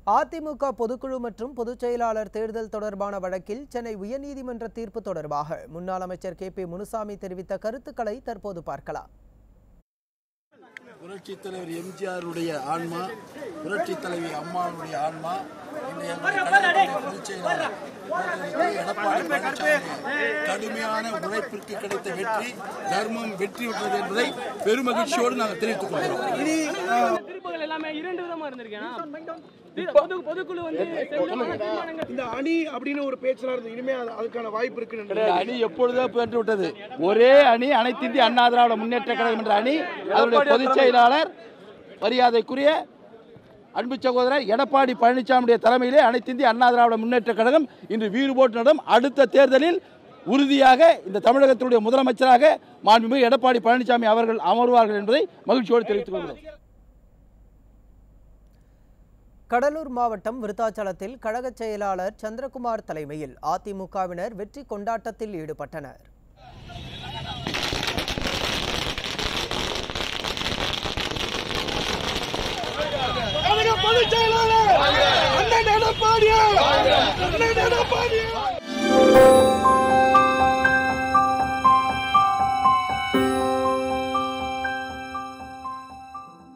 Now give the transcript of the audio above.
அதிமுக பொதுக்குழு மற்றும் பொதுச் செயலாளர் தேர்தல் தொடர்பான வழக்கில் சென்னை உயர்நீதிமன்ற தீர்ப்பு தொடர்பாக முன்னாள் அமைச்சர் கே பி முனுசாமி தெரிவித்த கருத்துக்களை தற்போது பார்க்கலாம் புரட்சித் தலைவர் எம்ஜிஆருடைய ஆன்மா புரட்சித் தலைவி அம்மாவுடைய ஆன்மா இன்றைய கழகத்தினுடைய பொதுச் செயலாளர் திரு எடப்பாடி பழனிசாமி கடுமையான உழைப்பிற்கு கிடைத்த வெற்றி தர்மம் வெற்றி பெற்றது என்பதை பெருமகிழ்ச்சியோடு நாங்கள் தெரிவித்துக் கொள்கிறோம் தீர்ப்புகள் எல்லாமே இரண்டு விதமா இருந்திருக்கேன் பொது பொதுக்குழு வந்து செஞ்சமான தீர்மானங்கள் இந்த அணி அப்படின்னு ஒரு பேச்செல்லாம் இருந்தது இனிமே அது- அதுக்கான வாய்ப்பு இருக்குன்னு இந்த அணி எப்பொழுதோ பெற்று விட்டது ஒரே அணி அனைத்து இந்திய அண்ணா திராவிட முன்னேற்ற கழகம் என்ற அணி அதனுடைய பொதுச் செயலாளர் மரியாதைக்குரிய அன்பு சகோதரர் எடப்பாடி பழனிசாமியுடைய தலைமையிலே அனைத்து இந்திய அண்ணா திராவிட முன்னேற்ற கழகம் இன்று வீறு போட்டு நடும் அடுத்த தேர்தலில் உறுதியாக இந்த தமிழகத்தினுடைய முதலமைச்சராக மாண்புமிகு எடப்பாடி பழனிசாமி அவர்கள் அமர்வார்கள் என்பதை மகிழ்ச்சியோடு தெரிவித்துக் கொள்கிறோம் கடலூர் மாவட்டம் விருத்தாச்சலத்தில் கழகச் செயலாளர் சந்திரகுமார் தலைமையில் அதிமுகவினர் வெற்றி கொண்டாட்டத்தில் ஈடுபட்டனர் பொதுச் செயலாளர் அண்ணன் எடப்பாடியா அண்ணன் எடப்பாடியா